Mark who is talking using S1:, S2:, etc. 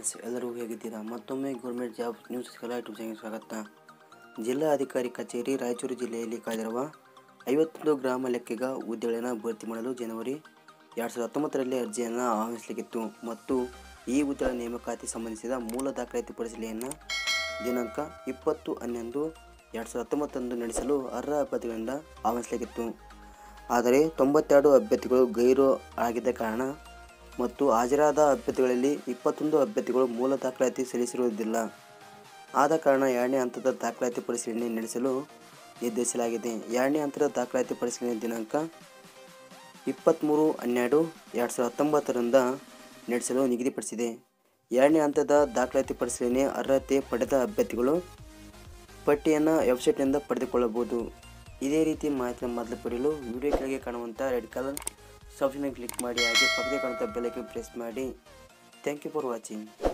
S1: friends ಎಲ್ಲರೂ ಹೇಗಿದ್ದೀರಾ ಮತ್ತೊಮ್ಮೆ ಗೌರ್ಮೆಂಟ್ ಜಾಬ್ ನ್ಯೂಸ್ ಕಲಾ ಯೂಟ್ಯೂಬ್ ಚಾನಲ್ಗೆ ಸ್ವಾಗತ ಜಿಲ್ಲಾ ಅಧಿಕಾರಿ ಕಚೇರಿ ರಾಯಚೂರು ಜಿಲ್ಲೆಯಲ್ಲಿ ಕಾದಿರುವ ಐವತ್ತೊಂದು ಗ್ರಾಮ ಲೆಕ್ಕಿಗ ಹುದ್ದೆಗಳನ್ನು ಭರ್ತಿ ಮಾಡಲು ಜನವರಿ ಎರಡು ಸಾವಿರದ ಹತ್ತೊಂಬತ್ತರಲ್ಲಿ ಅರ್ಜಿಯನ್ನು ಆಹ್ವಾನಿಸಲಿಕ್ಕಿತ್ತು ಮತ್ತು ಈ ಹುದ್ದೆಗಳ ನೇಮಕಾತಿ ಸಂಬಂಧಿಸಿದ ಮೂಲ ದಾಖಲಾತಿ ಪರಿಶೀಲನೆಯನ್ನು ದಿನಾಂಕ ಇಪ್ಪತ್ತು ಹನ್ನೊಂದು ಎರಡು ಸಾವಿರದ ಹತ್ತೊಂಬತ್ತರಂದು ನಡೆಸಲು ಅರ್ಹ ಅಭ್ಯರ್ಥಿಗಳಿಂದ ಆಹ್ವಾನಿಸಲಿಕ್ಕಿತ್ತು ಆದರೆ ತೊಂಬತ್ತೆರಡು ಅಭ್ಯರ್ಥಿಗಳು ಗೈರು ಆಗಿದ್ದ ಕಾರಣ ಮತ್ತು ಹಾಜರಾದ ಅಭ್ಯರ್ಥಿಗಳಲ್ಲಿ ಇಪ್ಪತ್ತೊಂದು ಅಭ್ಯರ್ಥಿಗಳು ಮೂಲ ದಾಖಲಾತಿ ಸಲ್ಲಿಸಿರುವುದಿಲ್ಲ ಆದ ಕಾರಣ ಎರಡನೇ ಹಂತದ ದಾಖಲಾತಿ ಪರಿಶೀಲನೆ ನಡೆಸಲು ನಿರ್ಧರಿಸಲಾಗಿದೆ ಎರಡನೇ ಹಂತದ ದಾಖಲಾತಿ ಪರಿಶೀಲನೆ ದಿನಾಂಕ ಇಪ್ಪತ್ತ್ಮೂರು ಹನ್ನೆರಡು ಎರಡು ಸಾವಿರದ ಹತ್ತೊಂಬತ್ತರಿಂದ ನಡೆಸಲು ನಿಗದಿಪಡಿಸಿದೆ ಎರಡನೇ ಹಂತದ ದಾಖಲಾತಿ ಪರಿಶೀಲನೆ ಅರ್ಹತೆ ಪಡೆದ ಅಭ್ಯರ್ಥಿಗಳು ಪಟ್ಟಿಯನ್ನು ವೆಬ್ಸೈಟ್ನಿಂದ ಪಡೆದುಕೊಳ್ಳಬಹುದು ಇದೇ ರೀತಿ ಮಾಹಿತಿನ ಮೊದಲು ಪಡೆಯಲು ವಿಡಿಯೋ ಕೆಳಗೆ ಕಾಣುವಂಥ ರೆಡ್ ಕಲರ್ ಸಬ್ಸ್ಕ್ರೈಬ್ ಕ್ಲಿಕ್ ಮಾಡಿ ಹಾಗೆ ಪಕ್ಕದ ಕಾಣುವಂಥ ಬೆಲ್ಲೈಕನ್ ಪ್ರೆಸ್ ಮಾಡಿ ಥ್ಯಾಂಕ್ ಯು ಫಾರ್ ವಾಚಿಂಗ್